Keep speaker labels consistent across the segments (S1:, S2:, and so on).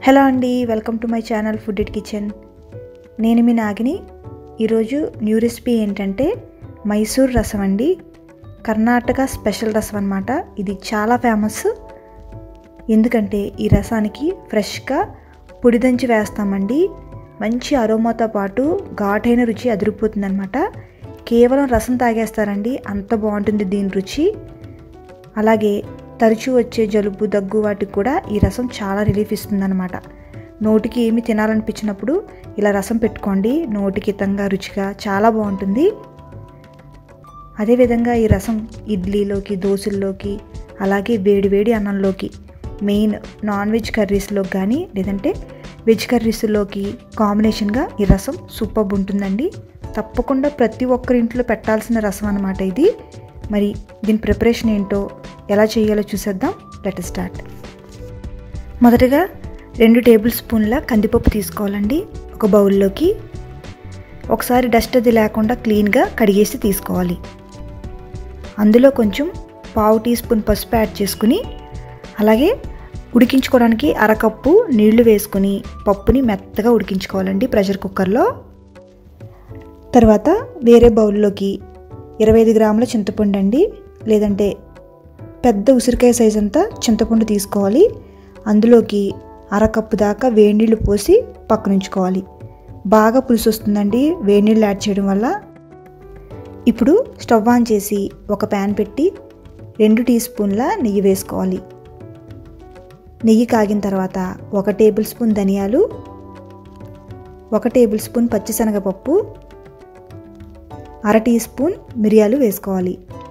S1: hello అండి welcome to my channel food it kitchen నేను మీ నాగిని ఈరోజు న్యూ రెసిపీ ఏంటంటే మైసూర్ రసం అండి కర్ణాటక స్పెషల్ రసం అనమాట ఇది చాలా ఫేమస్ ఎందుకంటే ఈ రసానికి ఫ్రెష్గా పొడిదంచి వేస్తామండి మంచి అరోమాతో పాటు ఘాటైన రుచి అదిరిపోతుందనమాట కేవలం రసం తాగేస్తారండి అంత బాగుంటుంది దీని రుచి అలాగే తరచూ వచ్చే జలుబు దగ్గు వాటికి కూడా ఈ రసం చాలా రిలీఫ్ ఇస్తుందన్నమాట నోటికి ఏమి తినాలనిపించినప్పుడు ఇలా రసం పెట్టుకోండి నోటికి హితంగా రుచిగా చాలా బాగుంటుంది అదేవిధంగా ఈ రసం ఇడ్లీలోకి దోశల్లోకి అలాగే వేడి వేడి అన్నంలోకి మెయిన్ నాన్ వెజ్ కర్రీస్లోకి కానీ లేదంటే వెజ్ కర్రీస్లోకి కాంబినేషన్గా ఈ రసం సూపర్ ఉంటుందండి తప్పకుండా ప్రతి ఒక్కరి ఇంట్లో పెట్టాల్సిన రసం అనమాట ఇది మరి దీని ప్రిపరేషన్ ఏంటో ఎలా చేయాలో చూసేద్దాం లెట్ స్టార్ట్ మొదటగా రెండు టేబుల్ స్పూన్ల కందిపప్పు తీసుకోవాలండి ఒక బౌల్లోకి ఒకసారి డస్ట్ అది లేకుండా క్లీన్గా కడిగేసి తీసుకోవాలి అందులో కొంచెం పావు టీ స్పూన్ పసుపు యాడ్ చేసుకుని అలాగే ఉడికించుకోవడానికి అరకప్పు నీళ్లు వేసుకుని పప్పుని మెత్తగా ఉడికించుకోవాలండి ప్రెషర్ కుక్కర్లో తర్వాత వేరే బౌల్లోకి ఇరవై ఐదు గ్రాముల చింతపండు అండి లేదంటే పెద్ద ఉసిరికాయ సైజ్ అంతా చింతపండు తీసుకోవాలి అందులోకి అరకప్పు దాకా వేడినీళ్ళు పోసి పక్కనుంచుకోవాలి బాగా పులుసు వస్తుందండి వేడినీళ్ళు యాడ్ చేయడం వల్ల ఇప్పుడు స్టవ్ ఆన్ చేసి ఒక ప్యాన్ పెట్టి రెండు టీ స్పూన్ల నెయ్యి వేసుకోవాలి నెయ్యి కాగిన తర్వాత ఒక టేబుల్ స్పూన్ ధనియాలు ఒక టేబుల్ స్పూన్ పచ్చిశనగపప్పు అర టీ స్పూన్ మిరియాలు వేసుకోవాలి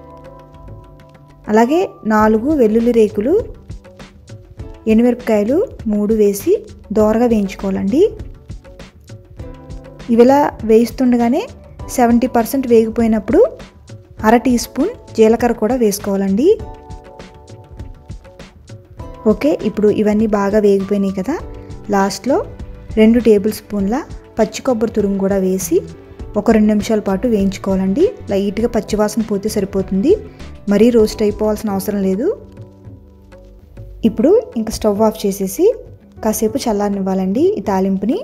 S1: అలాగే నాలుగు వెల్లుల్లి రేకులు ఎనిమిరపకాయలు మూడు వేసి దోరగా వేయించుకోవాలండి ఇవిలా వేయిస్తుండగానే సెవెంటీ పర్సెంట్ వేగిపోయినప్పుడు అర టీ స్పూన్ జీలకర్ర కూడా వేసుకోవాలండి ఓకే ఇప్పుడు ఇవన్నీ బాగా వేగిపోయినాయి కదా లాస్ట్లో రెండు టేబుల్ స్పూన్ల పచ్చి కొబ్బరి తురుము కూడా వేసి ఒక రెండు నిమిషాల పాటు వేయించుకోవాలండి లైట్గా పచ్చివాసన పోతే సరిపోతుంది మరీ రోస్ట్ అయిపోవాల్సిన అవసరం లేదు ఇప్పుడు ఇంకా స్టవ్ ఆఫ్ చేసేసి కాసేపు చల్లారనివ్వాలండి ఈ తాలింపుని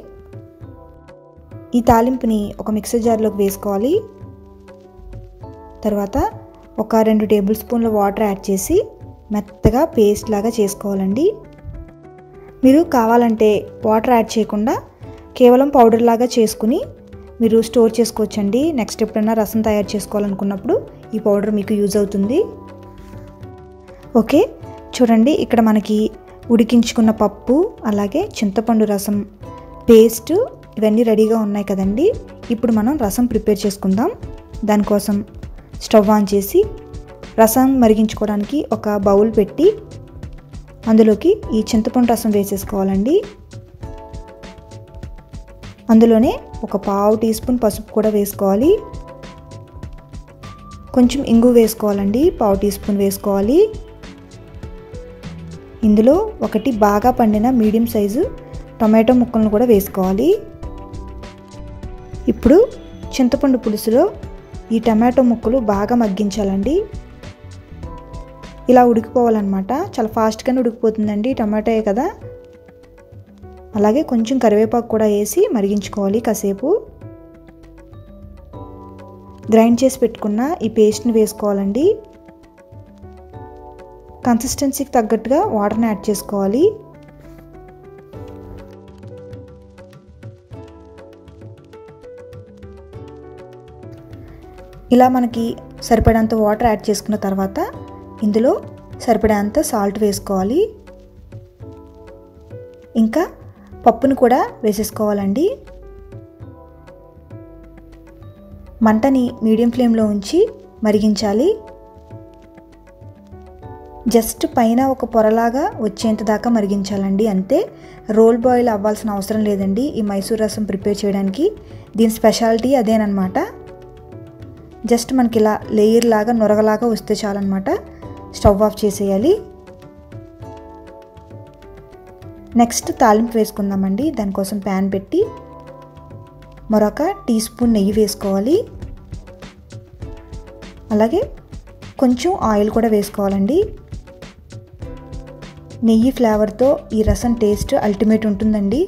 S1: ఈ తాలింపుని ఒక మిక్సర్ జార్లోకి వేసుకోవాలి తర్వాత ఒక రెండు టేబుల్ స్పూన్ల వాటర్ యాడ్ చేసి మెత్తగా పేస్ట్ లాగా చేసుకోవాలండి మీరు కావాలంటే వాటర్ యాడ్ చేయకుండా కేవలం పౌడర్ లాగా చేసుకుని మీరు స్టోర్ చేసుకోవచ్చండి నెక్స్ట్ ఎప్పుడైనా రసం తయారు చేసుకోవాలనుకున్నప్పుడు ఈ పౌడర్ మీకు యూజ్ అవుతుంది ఓకే చూడండి ఇక్కడ మనకి ఉడికించుకున్న పప్పు అలాగే చింతపండు రసం పేస్ట్ ఇవన్నీ రెడీగా ఉన్నాయి కదండి ఇప్పుడు మనం రసం ప్రిపేర్ చేసుకుందాం దానికోసం స్టవ్ ఆన్ చేసి రసం మరిగించుకోవడానికి ఒక బౌల్ పెట్టి అందులోకి ఈ చింతపండు రసం వేసేసుకోవాలండి అందులోనే ఒక పావు టీ స్పూన్ పసుపు కూడా వేసుకోవాలి కొంచెం ఇంగు వేసుకోవాలండి పావు టీ స్పూన్ వేసుకోవాలి ఇందులో ఒకటి బాగా పండిన మీడియం సైజు టొమాటో ముక్కలను కూడా వేసుకోవాలి ఇప్పుడు చింతపండు పులుసులో ఈ టమాటో ముక్కలు బాగా మగ్గించాలండి ఇలా ఉడికిపోవాలన్నమాట చాలా ఫాస్ట్గానే ఉడికిపోతుందండి టమాటోయే కదా అలాగే కొంచెం కరివేపాకు కూడా వేసి మరిగించుకోవాలి కాసేపు గ్రైండ్ చేసి పెట్టుకున్న ఈ పేస్ట్ని వేసుకోవాలండి కన్సిస్టెన్సీకి తగ్గట్టుగా వాటర్ని యాడ్ చేసుకోవాలి ఇలా మనకి సరిపడేంత వాటర్ యాడ్ చేసుకున్న తర్వాత ఇందులో సరిపడేంత సాల్ట్ వేసుకోవాలి ఇంకా పప్పును కూడా వేసేసుకోవాలండి మంటని మీడియం ఫ్లేమ్లో ఉంచి మరిగించాలి జస్ట్ పైన ఒక పొరలాగా వచ్చేంత దాకా మరిగించాలండి అంతే రోల్ బాయిల్ అవ్వాల్సిన అవసరం లేదండి ఈ మైసూర్ రసం ప్రిపేర్ చేయడానికి దీని స్పెషాలిటీ అదేనమాట జస్ట్ మనకి ఇలా లేయర్ లాగా నొరగలాగా వస్తే చాలన్నమాట స్టవ్ ఆఫ్ చేసేయాలి నెక్స్ట్ తాలింపు వేసుకుందామండి దానికోసం ప్యాన్ పెట్టి మరొక టీ స్పూన్ నెయ్యి వేసుకోవాలి అలాగే కొంచెం ఆయిల్ కూడా వేసుకోవాలండి నెయ్యి ఫ్లేవర్తో ఈ రసం టేస్ట్ అల్టిమేట్ ఉంటుందండి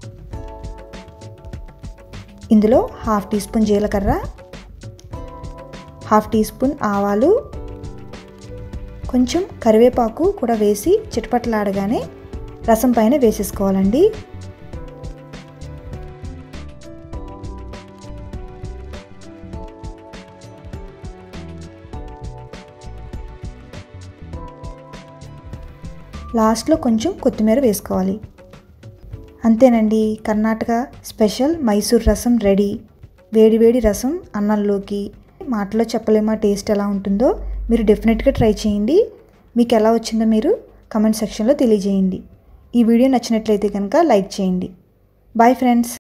S1: ఇందులో హాఫ్ టీ స్పూన్ జీలకర్ర హాఫ్ టీ స్పూన్ ఆవాలు కొంచెం కరివేపాకు కూడా వేసి చిటపట్లాడగానే రసం పైన వేసేసుకోవాలండి లాస్ట్లో కొంచెం కొత్తిమీర వేసుకోవాలి అంతేనండి కర్ణాటక స్పెషల్ మైసూర్ రసం రెడీ వేడివేడి రసం అన్నంలోకి మాటలో చెప్పలేమా టేస్ట్ ఎలా ఉంటుందో మీరు డెఫినెట్గా ట్రై చేయండి మీకు ఎలా వచ్చిందో మీరు కమెంట్ సెక్షన్లో తెలియజేయండి ఈ వీడియో నచ్చినట్లయితే కనుక లైక్ చేయండి బాయ్ ఫ్రెండ్స్